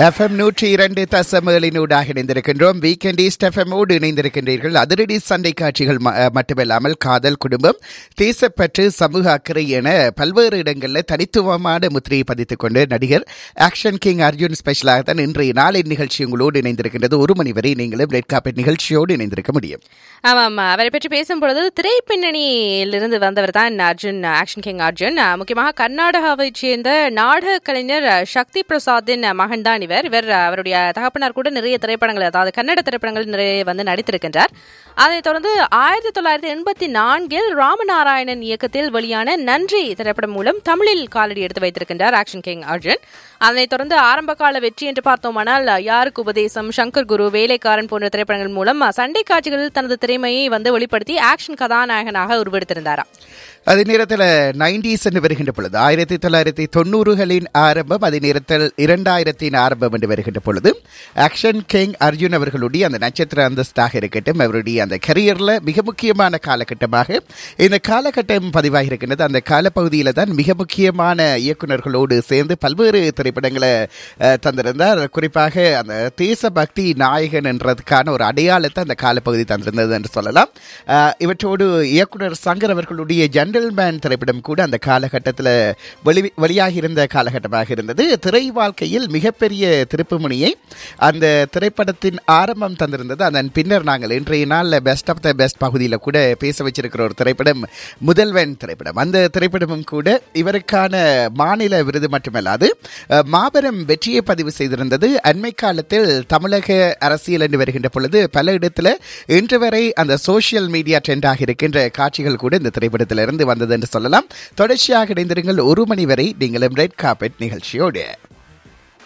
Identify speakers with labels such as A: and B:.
A: FM நூற்றி இரண்டு தசமகளினூடாக இணைந்திருக்கின்றோம் வீக்கெண்ட் ஈஸ்ட் எஃப்எம்மோடு இணைந்திருக்கின்றீர்கள் அதிரடி சண்டை காட்சிகள் ம- அஹ் மட்டுமல்லாமல் காதல் குடும்பம் தேசப்பற்று சமூக அக்கறை என பல்வேறு இடங்களில் தனித்துவமான முத்திரையை பதித்துக் கொண்டு நடிகர் ஆக்ஷன் கிங் அர்ஜுன் ஸ்பெஷலாக தான் இன்றைய நாளின் நிகழ்ச்சி உங்களோடு இணைந்திருக்கின்றது ஒரு மணி வரை நீங்களும் ரெட் காப்பெட் நிகழ்ச்சியோடு இணைந்திருக்க முடியும்
B: ஆமாம் அவரை பற்றி பேசும்பொழுது திரைப்பின்னணியிலிருந்து வந்தவர் தான் அர்ஜுன் ஆக்ஷன் கிங் அர்ஜுன் அஹ், முக்கியமாக கர்நாடகாவைச் சேர்ந்த நாடக கலைஞர் அஹ், சக்தி பிரசாத்தின் மகன் தான் இவர் இவர் அஹ், அவருடைய தகப்பனார் கூட நிறைய திரைப்படங்கள் அதாவது கன்னட திரைப்படங்கள் நிறைய வந்து நடித்திருக்கின்றார் அதைத் தொடர்ந்து ஆயிரத்தி தொள்ளாயிரத்தி எண்பத்தி நான்கில் ராமநாராயணன் இயக்கத்தில் வெளியான நன்றி திரைப்படம் மூலம் தமிழில் காலடி எடுத்து வைத்திருக்கின்றார் ஆக்ஷன் கிங் அர்ஜுன் அதனைத் தொடர்ந்து ஆரம்ப கால வெற்றி என்று பார்த்தோமானால் யாருக்கு உபதேசம் சங்கர் குரு வேலைக்காரன் போன்ற திரைப்படங்கள் மூலம் சண்டை காட்சிகளில் தனது திறமையை வந்து வெளிப்படுத்தி ஆக்ஷன் கதாநாயகனாக உருவெடுத்திருந்தாராம்
A: அதே நேரத்தில் நைன்டிஸ் என்று வருகின்ற பொழுது ஆயிரத்தி தொள்ளாயிரத்தி தொண்ணூறுகளின் ஆரம்பம் அதே நேரத்தில் இரண்டாயிரத்தின் ஆரம்பம் என்று வருகின்ற பொழுது ஆக்ஷன் கிங் அர்ஜுன் அவர்களுடைய அந்த நட்சத்திர அந்தஸ்தாக இருக்கட்டும் அவருடைய அந்த கரியரில் மிக முக்கியமான காலகட்டமாக இந்த காலகட்டம் பதிவாகி இருக்கின்றது அந்த காலப்பகுதியில் தான் மிக முக்கியமான இயக்குனர்களோடு சேர்ந்து பல்வேறு திரைப்படங்களை அஹ், தந்திருந்தார் குறிப்பாக அந்த தேசபக்தி நாயகன் என்றதுக்கான ஒரு அடையாளத்தை அந்த காலப்பகுதி தந்திருந்தது என்று சொல்லலாம் அஹ், இவற்றோடு இயக்குனர் சங்கர் அவர்களுடைய ஜென்டல்மேன் திரைப்படம் கூட அந்த காலகட்டத்தில் வெளி வெளியாகி இருந்த காலகட்டமாக இருந்தது திரை வாழ்க்கையில் மிகப்பெரிய திருப்புமுனையை அந்த திரைப்படத்தின் ஆரம்பம் தந்திருந்தது அதன் பின்னர் நாங்கள் இன்றைய நாளில் பெஸ்ட் ஆஃப் த பெஸ்ட் பகுதியில் கூட பேச வச்சிருக்கிற ஒரு திரைப்படம் முதல்வன் திரைப்படம் அந்த திரைப்படமும் கூட இவருக்கான மாநில விருது மட்டுமல்லாது அஹ், மாபெரும் வெற்றியை பதிவு செய்திருந்தது அண்மை காலத்தில் தமிழக அரசியல் என்று வருகின்ற பொழுது பல இடத்துல இன்று வரை அந்த சோஷியல் மீடியா ட்ரெண்டாக இருக்கின்ற காட்சிகள் கூட இந்த திரைப்படத்திலிருந்து வந்தது என்று சொல்லலாம் தொடர்ச்சியாக இணைந்திருங்கள் ஒரு மணி வரை நீங்களும் ரெட் கார்பெட் நிகழ்ச்சியோடு